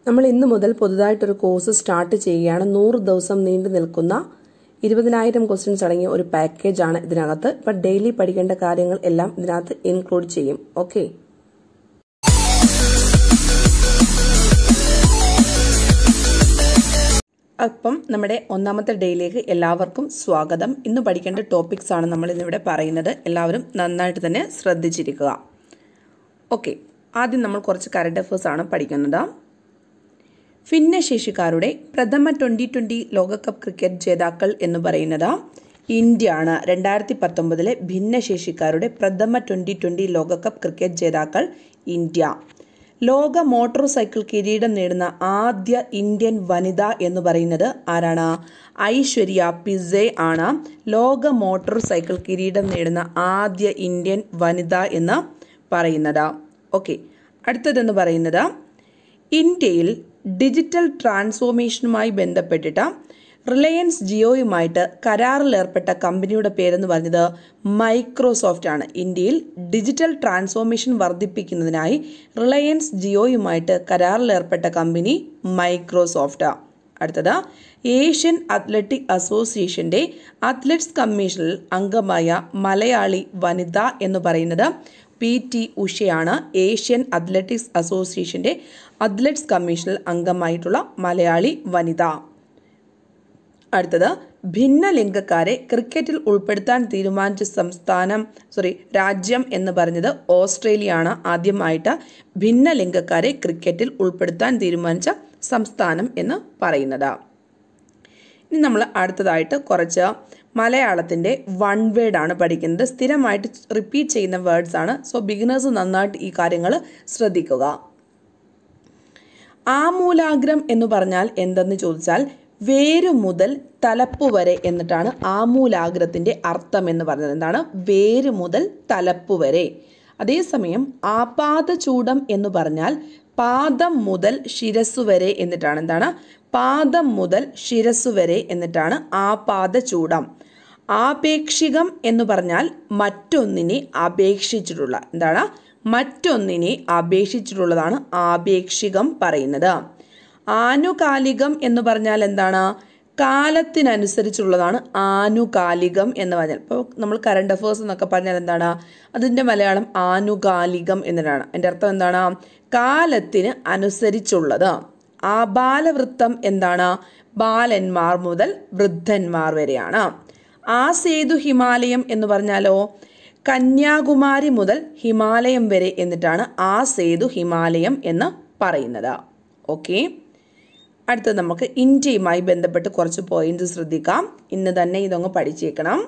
നമ്മൾ ഇന്ന് മുതൽ പുതുതായിട്ടൊരു കോഴ്സ് സ്റ്റാർട്ട് ചെയ്യുകയാണ് നൂറ് ദിവസം നീണ്ടു നിൽക്കുന്ന ഇരുപതിനായിരം ക്വസ്റ്റ്യൻസ് അടങ്ങിയ ഒരു പാക്കേജ് ആണ് ഇതിനകത്ത് ഇപ്പൊ ഡെയിലി പഠിക്കേണ്ട കാര്യങ്ങൾ എല്ലാം ഇതിനകത്ത് ഇൻക്ലൂഡ് ചെയ്യും ഓക്കെ അപ്പം നമ്മുടെ ഒന്നാമത്തെ ഡേയിലേക്ക് എല്ലാവർക്കും സ്വാഗതം ഇന്ന് പഠിക്കേണ്ട ടോപ്പിക്സ് ആണ് നമ്മൾ ഇന്നിവിടെ പറയുന്നത് എല്ലാവരും നന്നായിട്ട് തന്നെ ശ്രദ്ധിച്ചിരിക്കുക ഓക്കെ ആദ്യം നമ്മൾ കുറച്ച് കറണ്ട് അഫേഴ്സ് ആണ് പഠിക്കുന്നത് ഭിന്നശേഷിക്കാരുടെ പ്രഥമ ട്വൻ്റി ട്വൻ്റി ലോകകപ്പ് ക്രിക്കറ്റ് ജേതാക്കൾ എന്ന് പറയുന്നത് ഇന്ത്യ ആണ് രണ്ടായിരത്തി പത്തൊമ്പതിലെ ഭിന്നശേഷിക്കാരുടെ പ്രഥമ ട്വൻ്റി ട്വൻ്റി ലോകകപ്പ് ക്രിക്കറ്റ് ജേതാക്കൾ ഇന്ത്യ ലോക മോട്ടോർ സൈക്കിൾ കിരീടം നേടുന്ന ആദ്യ ഇന്ത്യൻ വനിത എന്ന് പറയുന്നത് ആരാണ് ഐശ്വര്യ പിസെ ആണ് ലോക മോട്ടോർ സൈക്കിൾ കിരീടം നേടുന്ന ആദ്യ ഇന്ത്യൻ വനിത എന്ന് പറയുന്നത് ഓക്കെ അടുത്തതെന്ന് പറയുന്നത് ഇന്ത്യയിൽ ഡിജിറ്റൽ ട്രാൻസ്ഫോർമേഷനുമായി ബന്ധപ്പെട്ടിട്ട് റിലയൻസ് ജിയോയുമായിട്ട് കരാറിലേർപ്പെട്ട കമ്പനിയുടെ പേരെന്ന് പറഞ്ഞത് മൈക്രോസോഫ്റ്റ് ആണ് ഇന്ത്യയിൽ ഡിജിറ്റൽ ട്രാൻസ്ഫോർമേഷൻ വർദ്ധിപ്പിക്കുന്നതിനായി റിലയൻസ് ജിയോയുമായിട്ട് കരാറിലേർപ്പെട്ട കമ്പനി മൈക്രോസോഫ്റ്റ് അടുത്തത് ഏഷ്യൻ അത്ലറ്റിക് അസോസിയേഷന്റെ അത്ലറ്റ്സ് കമ്മീഷനിൽ അംഗമായ മലയാളി വനിത എന്ന് പറയുന്നത് പി ടി ഉഷയാണ് ഏഷ്യൻ അത്ലറ്റിക്സ് അസോസിയേഷന്റെ അത്ലറ്റ്സ് കമ്മീഷനിൽ അംഗമായിട്ടുള്ള മലയാളി വനിത അടുത്തത് ഭിന്നലിംഗക്കാരെ ക്രിക്കറ്റിൽ ഉൾപ്പെടുത്താൻ തീരുമാനിച്ച സംസ്ഥാനം സോറി രാജ്യം എന്ന് പറഞ്ഞത് ഓസ്ട്രേലിയ ആണ് ആദ്യമായിട്ട് ഭിന്നലിംഗക്കാരെ ക്രിക്കറ്റിൽ ഉൾപ്പെടുത്താൻ തീരുമാനിച്ച സംസ്ഥാനം എന്ന് പറയുന്നത് ഇനി നമ്മൾ അടുത്തതായിട്ട് കുറച്ച് മലയാളത്തിൻ്റെ വൺ വേർഡ് ആണ് പഠിക്കുന്നത് സ്ഥിരമായിട്ട് റിപ്പീറ്റ് ചെയ്യുന്ന വേർഡ്സ് ആണ് സോ ബിഗിനേഴ്സ് നന്നായിട്ട് ഈ കാര്യങ്ങൾ ശ്രദ്ധിക്കുക ആമൂലാഗ്രം എന്ന് പറഞ്ഞാൽ എന്തെന്ന് ചോദിച്ചാൽ വേരു മുതൽ തലപ്പ് വരെ എന്നിട്ടാണ് ആമൂലാഗ്രത്തിന്റെ അർത്ഥം എന്ന് പറഞ്ഞത് എന്താണ് വേര് മുതൽ തലപ്പ് വരെ അതേസമയം ആപാദചൂടം എന്ന് പറഞ്ഞാൽ പാദം മുതൽ ശിരസ്സു വരെ എന്നിട്ടാണ് എന്താണ് പാദം മുതൽ ശിരസ്സു വരെ എന്നിട്ടാണ് ആപാദചൂടം ആപേക്ഷികം എന്ന് പറഞ്ഞാൽ മറ്റൊന്നിനെ അപേക്ഷിച്ചിട്ടുള്ള എന്താണ് മറ്റൊന്നിനെ അപേക്ഷിച്ചിട്ടുള്ളതാണ് ആപേക്ഷികം പറയുന്നത് ആനുകാലികം എന്ന് പറഞ്ഞാൽ എന്താണ് കാലത്തിനനുസരിച്ചുള്ളതാണ് ആനുകാലികം എന്ന് പറഞ്ഞാൽ ഇപ്പോൾ നമ്മൾ കറണ്ട് അഫേഴ്സ് എന്നൊക്കെ പറഞ്ഞാൽ എന്താണ് അതിൻ്റെ മലയാളം ആനുകാലികം എന്നതാണ് എൻ്റെ അർത്ഥം എന്താണ് കാലത്തിന് അനുസരിച്ചുള്ളത് ആബാലവൃത്തം എന്താണ് ബാലന്മാർ മുതൽ വൃദ്ധന്മാർ വരെയാണ് ആ സേതു ഹിമാലയം എന്ന് പറഞ്ഞാലോ കന്യാകുമാരി മുതൽ ഹിമാലയം വരെ എന്നിട്ടാണ് ആ സേതു ഹിമാലയം എന്ന് പറയുന്നത് ഓക്കെ അടുത്തത് നമുക്ക് ഇന്ത്യയുമായി ബന്ധപ്പെട്ട് കുറച്ച് പോയിന്റ്സ് ശ്രദ്ധിക്കാം ഇന്ന് തന്നെ ഇതൊന്ന് പഠിച്ചേക്കണം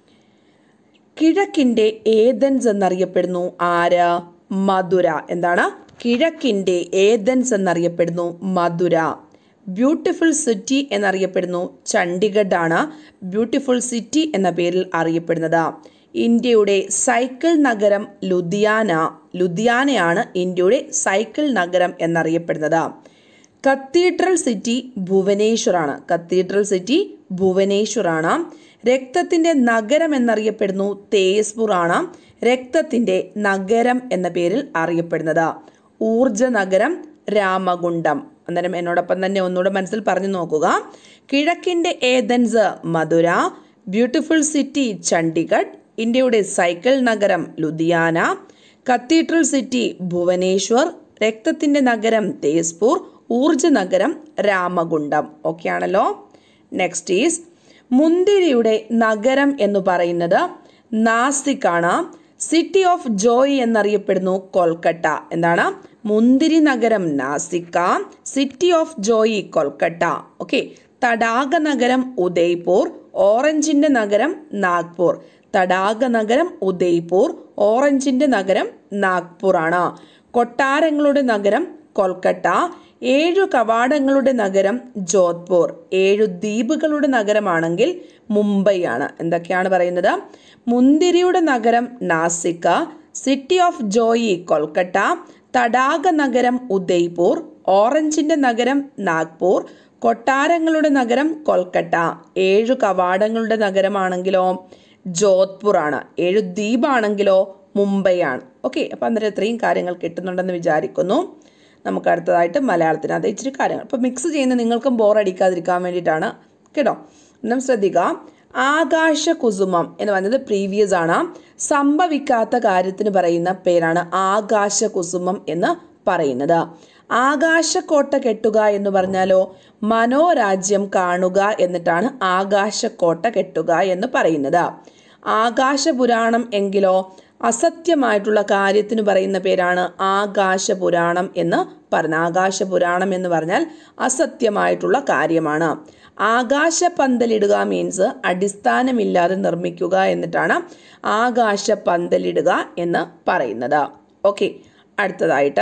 കിഴക്കിൻ്റെ ഏതൻസ് എന്നറിയപ്പെടുന്നു ആര് മധുര എന്താണ് കിഴക്കിൻ്റെ ഏതൻസ് എന്നറിയപ്പെടുന്നു മധുര ബ്യൂട്ടിഫുൾ സിറ്റി എന്നറിയപ്പെടുന്നു ചണ്ഡീഗഡ് ആണ് ബ്യൂട്ടിഫുൾ സിറ്റി എന്ന പേരിൽ അറിയപ്പെടുന്നത് ഇന്ത്യയുടെ സൈക്കിൾ നഗരം ലുധിയാന ലുധിയാനയാണ് ഇന്ത്യയുടെ സൈക്കിൾ നഗരം എന്നറിയപ്പെടുന്നത് കത്തീഡ്രൽ സിറ്റി ഭുവനേശ്വറാണ് കത്തീഡ്രൽ സിറ്റി ഭുവനേശ്വറാണ് രക്തത്തിന്റെ നഗരം എന്നറിയപ്പെടുന്നു തേസ്പൂർ ആണ് രക്തത്തിന്റെ നഗരം എന്ന പേരിൽ അറിയപ്പെടുന്നത് ഊർജ നഗരം രാമകുണ്ടം അന്നേരം എന്നോടൊപ്പം തന്നെ ഒന്നുകൂടെ മനസ്സിൽ പറഞ്ഞു നോക്കുക കിഴക്കിന്റെ Athens Madurai beautiful city Chandigarh ഇന്ത്യയുടെ സൈക്കിൾ നഗരം ലുധിയാന കത്തീഡ്രൽ സിറ്റി ഭുവനേശ്വർ രക്തത്തിന്റെ നഗരം തേസ്പൂർ ഊർജ നഗരം രാമകുണ്ടം ഓക്കെ ആണല്ലോ നെക്സ്റ്റ് ഈസ് മുന്തിരിയുടെ നഗരം എന്ന് പറയുന്നത് നാസിക് ആണ് സിറ്റി ഓഫ് ജോയ് എന്നറിയപ്പെടുന്നു കൊൽക്കട്ട എന്താണ് മുന്തിരി നഗരം Nashik city of joy Kolkata okay തടാക നഗരം ഉദയ്പൂർ ഓറഞ്ചിന്റെ നഗരം നാഗ്പൂർ തടാക നഗരം ഉദയ്പൂർ ഓറഞ്ചിന്റെ നഗരം നാഗ്പൂർ ആണ് കൊട്ടാരങ്ങളുടെ നഗരം കൊൽക്കട്ട ഏഴു കവാടങ്ങളുടെ നഗരം ജോധ്പൂർ ഏഴു ദ്വീപുകളുടെ നഗരമാണെങ്കിൽ മുംബൈ ആണ് എന്തൊക്കെയാണ് പറയുന്നത് മുന്തിരിയുടെ നഗരം Nashik city of joy Kolkata തടാക നഗരം ഉദയ്പൂർ ഓറഞ്ചിന്റെ നഗരം നാഗ്പൂർ കൊട്ടാരങ്ങളുടെ നഗരം കൊൽക്കട്ട ഏഴു കവാടങ്ങളുടെ നഗരമാണെങ്കിലോ ജോധ്പൂർ ആണ് ഏഴു ദ്വീപാണെങ്കിലോ മുംബൈ ആണ് ഓക്കെ അപ്പം അന്നേരം ഇത്രയും കാര്യങ്ങൾ കിട്ടുന്നുണ്ടെന്ന് വിചാരിക്കുന്നു നമുക്ക് അടുത്തതായിട്ട് മലയാളത്തിന് അത് ഇച്ചിരി കാര്യങ്ങൾ അപ്പോൾ മിക്സ് ചെയ്യുന്ന നിങ്ങൾക്കും ബോർ അടിക്കാതിരിക്കാൻ വേണ്ടിയിട്ടാണ് കേട്ടോ എന്നാൽ ശ്രദ്ധിക്കുക ആകാശ കുസുമം എന്ന് പറയുന്നത് പ്രീവിയസ് ആണ് സംഭവിക്കാത്ത കാര്യത്തിന് പറയുന്ന പേരാണ് ആകാശ കുസുമം എന്ന് പറയുന്നത് ആകാശക്കോട്ട കെട്ടുക എന്ന് പറഞ്ഞാലോ മനോരാജ്യം കാണുക എന്നിട്ടാണ് ആകാശക്കോട്ട കെട്ടുക എന്ന് പറയുന്നത് ആകാശപുരാണം എങ്കിലോ അസത്യമായിട്ടുള്ള കാര്യത്തിന് പറയുന്ന പേരാണ് ആകാശപുരാണം എന്ന് പറഞ്ഞ ആകാശപുരാണം എന്ന് പറഞ്ഞാൽ അസത്യമായിട്ടുള്ള കാര്യമാണ് ആകാശ പന്തലിടുക മീൻസ് അടിസ്ഥാനമില്ലാതെ നിർമ്മിക്കുക എന്നിട്ടാണ് ആകാശ പന്തലിടുക എന്ന് പറയുന്നത് ഓക്കെ അടുത്തതായിട്ട്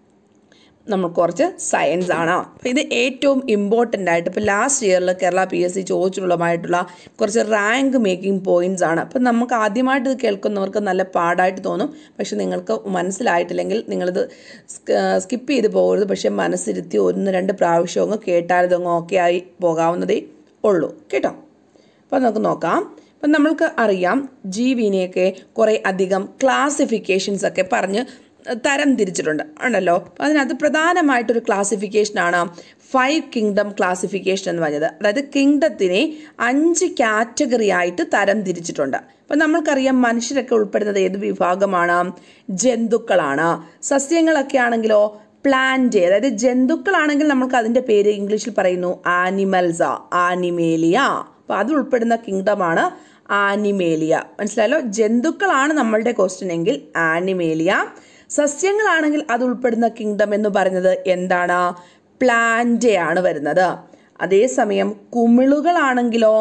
നമ്മൾ കുറച്ച് സയൻസ് ആണ് അപ്പോൾ ഇത് ഏറ്റവും ഇമ്പോർട്ടൻ്റ് ആയിട്ട് ഇപ്പോൾ ലാസ്റ്റ് ഇയറിൽ കേരള പി എസ് സി ചോദിച്ചിട്ടുള്ളതായിട്ടുള്ള കുറച്ച് റാങ്ക് മേക്കിംഗ് പോയിന്റ്സ് ആണ് അപ്പം നമുക്ക് ആദ്യമായിട്ട് ഇത് കേൾക്കുന്നവർക്ക് നല്ല പാടായിട്ട് തോന്നും പക്ഷെ നിങ്ങൾക്ക് മനസ്സിലായിട്ടില്ലെങ്കിൽ നിങ്ങളിത് സ്കിപ്പ് ചെയ്ത് പോകരുത് പക്ഷെ മനസ്സിരുത്തി ഒന്ന് രണ്ട് പ്രാവശ്യം അങ്ങ് കേട്ടാലിതങ്ങ് ഓക്കെ ആയി പോകാവുന്നതേ ഉള്ളൂ കേട്ടോ അപ്പോൾ നമുക്ക് നോക്കാം അപ്പം നമ്മൾക്ക് അറിയാം ജീവിനെയൊക്കെ കുറേ അധികം ക്ലാസിഫിക്കേഷൻസ് ഒക്കെ പറഞ്ഞ് തരം തിരിച്ചിട്ടുണ്ട് ഉണ്ടല്ലോ അതിനകത്ത് പ്രധാനമായിട്ടൊരു ക്ലാസിഫിക്കേഷനാണ് ഫൈവ് കിങ്ഡം ക്ലാസിഫിക്കേഷൻ എന്ന് പറഞ്ഞത് അതായത് കിങ്ഡത്തിനെ അഞ്ച് കാറ്റഗറി ആയിട്ട് തരം തിരിച്ചിട്ടുണ്ട് അപ്പം നമ്മൾക്കറിയാം മനുഷ്യരൊക്കെ ഉൾപ്പെടുന്നത് ഏത് വിഭാഗമാണ് ജന്തുക്കളാണ് സസ്യങ്ങളൊക്കെ ആണെങ്കിലോ പ്ലാന്റ് അതായത് ജന്തുക്കളാണെങ്കിൽ നമുക്ക് അതിൻ്റെ പേര് ഇംഗ്ലീഷിൽ പറയുന്നു ആനിമൽസ ആനിമേലിയ അപ്പോൾ അത് ഉൾപ്പെടുന്ന കിങ്ഡമാണ് ആനിമേലിയ മനസ്സിലായല്ലോ ജന്തുക്കളാണ് നമ്മളുടെ ക്വസ്റ്റ്യൻ എങ്കിൽ ആനിമേലിയ സസ്യങ്ങളാണെങ്കിൽ അത് ഉൾപ്പെടുന്ന കിങ്ഡം എന്ന് പറയുന്നത് എന്താണ് പ്ലാന്റയാണ് വരുന്നത് അതേസമയം കുമിളുകളാണെങ്കിലോ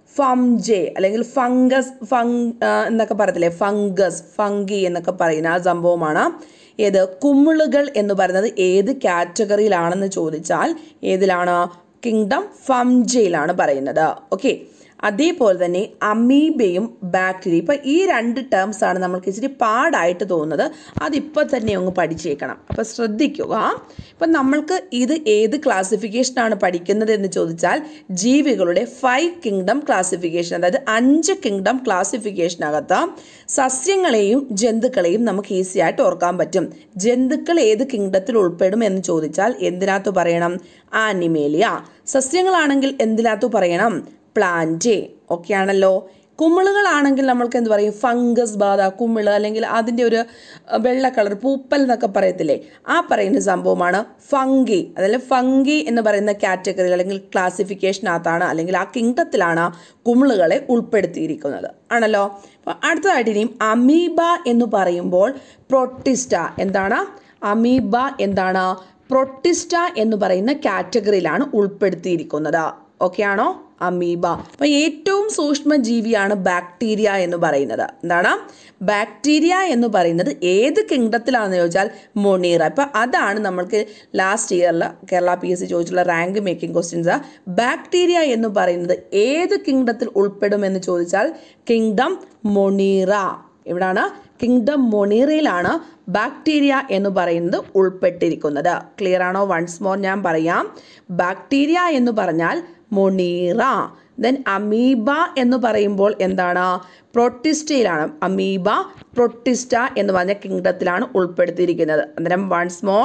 ഫംജെ അല്ലെങ്കിൽ ഫംഗസ് ഫങ് എന്നൊക്കെ പറയത്തില്ലേ ഫംഗസ് ഫംഗി എന്നൊക്കെ പറയുന്ന ആ സംഭവമാണ് ഏത് കുമിളുകൾ എന്ന് പറയുന്നത് ഏത് കാറ്റഗറിയിലാണെന്ന് ചോദിച്ചാൽ ഏതിലാണ് കിങ്ഡം ഫംജയിലാണ് പറയുന്നത് ഓക്കെ അതേപോലെ തന്നെ അമീബയും ബാക്ടീരിയ ഇപ്പം ഈ രണ്ട് ടേംസ് ആണ് നമ്മൾക്ക് ഇച്ചിരി പാടായിട്ട് തോന്നുന്നത് അതിപ്പോൾ തന്നെ ഒന്ന് പഠിച്ചേക്കണം അപ്പം ശ്രദ്ധിക്കുക ഇപ്പം നമ്മൾക്ക് ഇത് ഏത് ക്ലാസിഫിക്കേഷനാണ് പഠിക്കുന്നത് എന്ന് ചോദിച്ചാൽ ജീവികളുടെ ഫൈവ് കിങ്ഡം ക്ലാസിഫിക്കേഷൻ അതായത് അഞ്ച് കിങ്ഡം ക്ലാസിഫിക്കേഷനകത്ത് സസ്യങ്ങളെയും ജന്തുക്കളെയും നമുക്ക് ഈസി ആയിട്ട് ഓർക്കാൻ പറ്റും ജന്തുക്കൾ ഏത് കിങ്ഡത്തിൽ ഉൾപ്പെടും എന്ന് ചോദിച്ചാൽ എന്തിനകത്ത് പറയണം ആനിമേലിയ സസ്യങ്ങളാണെങ്കിൽ എന്തിനകത്ത് പറയണം പ്ലാന്റ് ഒക്കെ ആണല്ലോ കുമിളുകളാണെങ്കിൽ നമ്മൾക്ക് എന്ത് പറയും ഫംഗസ് ബാധ കുമിള് അല്ലെങ്കിൽ അതിൻ്റെ ഒരു വെള്ള കളർ പൂപ്പൽ എന്നൊക്കെ പറയത്തില്ലേ ആ പറയുന്ന സംഭവമാണ് ഫംഗി അതായത് ഫംഗി എന്ന് പറയുന്ന കാറ്റഗറി അല്ലെങ്കിൽ ക്ലാസിഫിക്കേഷനകത്താണ് അല്ലെങ്കിൽ ആ കിങ്ഡത്തിലാണ് കുമിളുകളെ ഉൾപ്പെടുത്തിയിരിക്കുന്നത് ആണല്ലോ അപ്പോൾ അടുത്തതായിട്ട് ഇനിയും അമീബ എന്ന് പറയുമ്പോൾ പ്രൊട്ടിസ്റ്റ എന്താണ് അമീബ എന്താണ് പ്രൊട്ടിസ്റ്റ എന്ന് പറയുന്ന കാറ്റഗറിയിലാണ് ഉൾപ്പെടുത്തിയിരിക്കുന്നത് ഓക്കെ ആണോ അമീബ അപ്പം ഏറ്റവും സൂക്ഷ്മ ജീവിയാണ് ബാക്ടീരിയ എന്ന് പറയുന്നത് എന്താണ് ബാക്ടീരിയ എന്ന് പറയുന്നത് ഏത് കിങ്ഡത്തിലാണെന്ന് ചോദിച്ചാൽ മൊണീറ അപ്പം അതാണ് നമ്മൾക്ക് ലാസ്റ്റ് ഇയറിൽ കേരള പി എസ് സി ചോദിച്ചുള്ള റാങ്ക് മേക്കിംഗ് ക്വസ്റ്റ്യൻസ് ബാക്ടീരിയ എന്ന് പറയുന്നത് ഏത് കിങ്ഡത്തിൽ ഉൾപ്പെടുമെന്ന് ചോദിച്ചാൽ കിങ്ഡം മൊണീറ എവിടാണ് കിങ്ഡം മൊണീറയിലാണ് ബാക്ടീരിയ എന്ന് പറയുന്നത് ഉൾപ്പെട്ടിരിക്കുന്നത് ക്ലിയർ ആണോ വൺസ് മോർ ഞാൻ പറയാം ബാക്ടീരിയ എന്ന് പറഞ്ഞാൽ മൊണീറ ദെൻ അമീബ എന്ന് പറയുമ്പോൾ എന്താണ് പ്രൊട്ടിസ്റ്റയിലാണ് അമീബ പ്രൊട്ടിസ്റ്റ എന്ന് പറഞ്ഞ കിങ്ഡത്തിലാണ് ഉൾപ്പെടുത്തിയിരിക്കുന്നത് അന്നേരം വൺസ് മോർ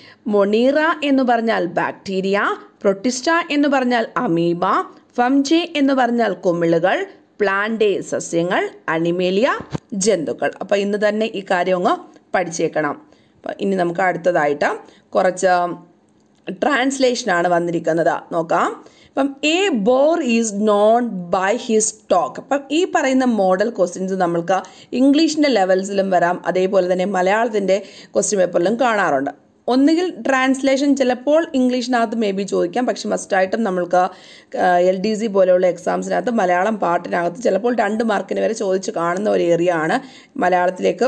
മൊണീറ എന്ന് പറഞ്ഞാൽ ബാക്ടീരിയ പ്രൊട്ടിസ്റ്റ എന്ന് പറഞ്ഞാൽ അമീബ ഫംജെ എന്ന് പറഞ്ഞാൽ കുമിളുകൾ പ്ലാന്റ് സസ്യങ്ങൾ അനിമേലിയ ജന്തുക്കൾ അപ്പോൾ ഇന്ന് തന്നെ ഈ കാര്യം ഒന്ന് പഠിച്ചേക്കണം അപ്പോൾ ഇനി നമുക്ക് അടുത്തതായിട്ട് കുറച്ച് ട്രാൻസ്ലേഷനാണ് വന്നിരിക്കുന്നത് നോക്കാം അപ്പം a bore is known by his talk അപ്പം ഈ പറയുന്ന മോഡൽ ക്വസ്റ്റ്യൻസ് നമ്മൾക്ക് ഇംഗ്ലീഷിൻ്റെ ലെവൽസിലും വരാം അതേപോലെ തന്നെ മലയാളത്തിൻ്റെ ക്വസ്റ്റ്യൻ പേപ്പറിലും കാണാറുണ്ട് ഒന്നുകിൽ ട്രാൻസ്ലേഷൻ ചിലപ്പോൾ ഇംഗ്ലീഷിനകത്ത് മേ ബി ചോദിക്കാം പക്ഷെ മസ്റ്റായിട്ടും നമ്മൾക്ക് എൽ ഡി സി പോലെയുള്ള എക്സാംസിനകത്ത് മലയാളം പാട്ടിനകത്ത് ചിലപ്പോൾ രണ്ട് മാർക്കിന് വരെ ചോദിച്ച് കാണുന്ന ഒരു ഏരിയ ആണ് മലയാളത്തിലേക്ക്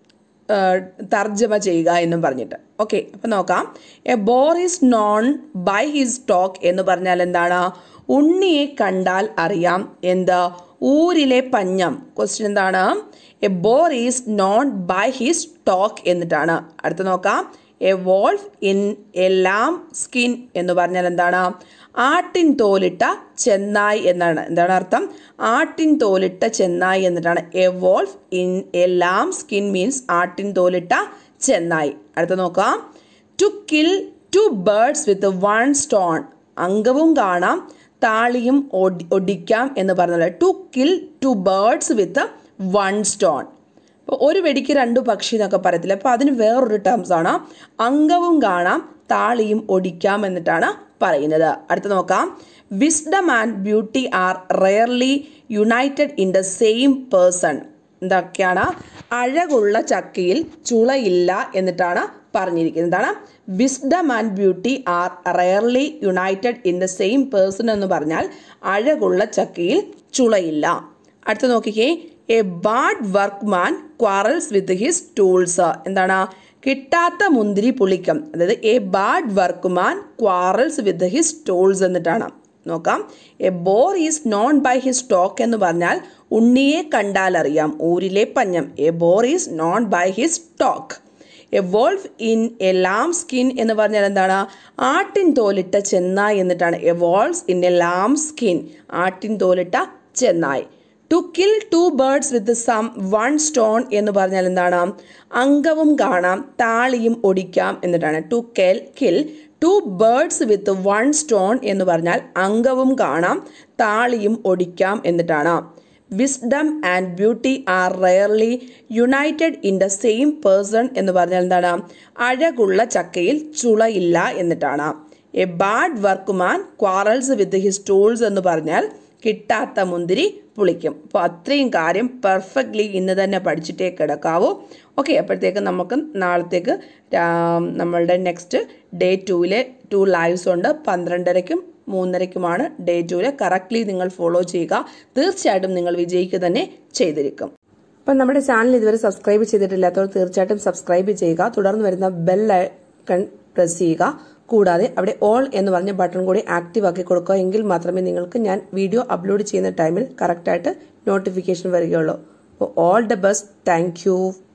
തർജ്ജമ ചെയ്യുക എന്നും പറഞ്ഞിട്ട് ഓക്കെ അപ്പം നോക്കാം a bore is known by his talk എന്ന് പറഞ്ഞാൽ എന്താണ് ഉണ്ണിയെ കണ്ടാൽ അറിയാം എന്ത് ഊരിലെ പഞ്ഞം ക്വസ്റ്റ്യൻ എന്താണ് a bore is known by his talk എന്നിട്ടാണ് അടുത്ത് നോക്കാം a wolf in a lamb skin എന്ന് പറഞ്ഞാൽ എന്താണ് ആട്ടിൻ തോലിട്ട ചെന്നായി എന്നാണ് എന്താണ് അർത്ഥം ആട്ടിൻ തോലിട്ട ചെന്നായി എന്നിട്ടാണ് a wolf in a lamb skin means ആട്ടിൻ തോലിട്ട ചെന്നായി അടുത്ത നോക്കാം to kill two birds with one stone അംഗവും കാണാം താളിയും ഒടി- ഒടിക്കാം എന്ന് പറഞ്ഞത് to kill two birds with one stone അപ്പോൾ ഒരു വെടിക്ക് രണ്ടു പക്ഷി എന്നൊക്കെ പറയത്തില്ല അപ്പോൾ അതിന് വേറൊരു ടേംസ് ആണ് അംഗവും കാണാം താളിയും ഒടിക്കാം എന്നിട്ടാണ് പറയുന്നത് അടുത്ത നോക്കാം wisdom and beauty are rarely united in the same person എന്തൊക്കെയാണ് അഴകുള്ള ചക്കയിൽ ചുളയില്ല എന്നിട്ടാണ് പറഞ്ഞിരിക്കുന്നത് എന്താണ് wisdom and beauty are rarely united in the same person എന്ന് പറഞ്ഞാൽ അഴകുള്ള ചക്കയിൽ ചുളയില്ല അടുത്ത നോക്കിക്കേ a bad workman quarrels with his tools എന്താണ് കിട്ടാത്ത മുന്തിരി പുളിക്കം അതായത് a bad workman quarrels with his tools എന്നിട്ടാണ് നോക്കാം a bore is known by his stock എന്ന് പറഞ്ഞാൽ ഉണ്ണിയെ കണ്ടാൽ അറിയാം ഊരിലെ പഞ്ഞം a bore is known by his stock a wolf in a lamb skin എന്ന് പറഞ്ഞാൽ എന്താണ് ആട്ടിൻ തോലിട്ട ചെന്നായ് എന്നിട്ടാണ് a wolves in a lamb skin ആട്ടിൻ തോലിട്ട ചെന്നായ് to kill two birds with some one stone എന്ന് പറഞ്ഞാൽ എന്താണ് അംഗവും കാണാം താളിയും ഒടിക്കാം എന്നിട്ടാണ് to kill kill two birds with one stone എന്ന് പറഞ്ഞാൽ അംഗവും കാണാം താളിയും ഒടിക്കാം എന്നിട്ടാണ് wisdom and beauty are rarely united in the same person എന്ന് പറഞ്ഞാൽ എന്താണ് അഴകുള്ള ചക്കയിൽ ചുളയില്ല എന്നിട്ടാണ് a bad workman quarrels with his tools എന്ന് പറഞ്ഞാൽ കിട്ടാത്ത മുന്തിരി പുളിക്കും അപ്പോൾ അത്രയും കാര്യം പെർഫെക്റ്റ്ലി ഇന്ന് തന്നെ പഠിച്ചിട്ടേ കിടക്കാവൂ ഓക്കെ അപ്പോഴത്തേക്ക് നമുക്ക് നാളത്തേക്ക് രാ- നമ്മളുടെ നെക്സ്റ്റ് ഡേ ടൂവിലെ ടു ലൈവ്സ് ഉണ്ട് പന്ത്രണ്ടരയ്ക്കും മൂന്നരയ്ക്കുമാണ് ഡേ ടൂവിലെ കറക്റ്റ്ലി നിങ്ങൾ ഫോളോ ചെയ്യുക തീർച്ചയായിട്ടും നിങ്ങൾ വിജയിക്കുക തന്നെ ചെയ്തിരിക്കും അപ്പം നമ്മുടെ ചാനൽ ഇതുവരെ സബ്സ്ക്രൈബ് ചെയ്തിട്ടില്ലാത്തവർ തീർച്ചയായിട്ടും സബ്സ്ക്രൈബ് ചെയ്യുക തുടർന്ന് വരുന്ന ബെൽ ഐക്കൺ പ്രസ് ചെയ്യുക കൂടാതെ അവിടെ ഓൾ എന്ന് പറഞ്ഞ ബട്ടൺ കൂടി ആക്റ്റീവ് ആക്കി കൊടുക്കുക എങ്കിൽ മാത്രമേ നിങ്ങൾക്ക് ഞാൻ വീഡിയോ അപ്ലോഡ് ചെയ്യുന്ന ടൈമിൽ കറക്റ്റായിട്ട് നോട്ടിഫിക്കേഷൻ വരികയുള്ളൂ അപ്പോൾ all the best thank U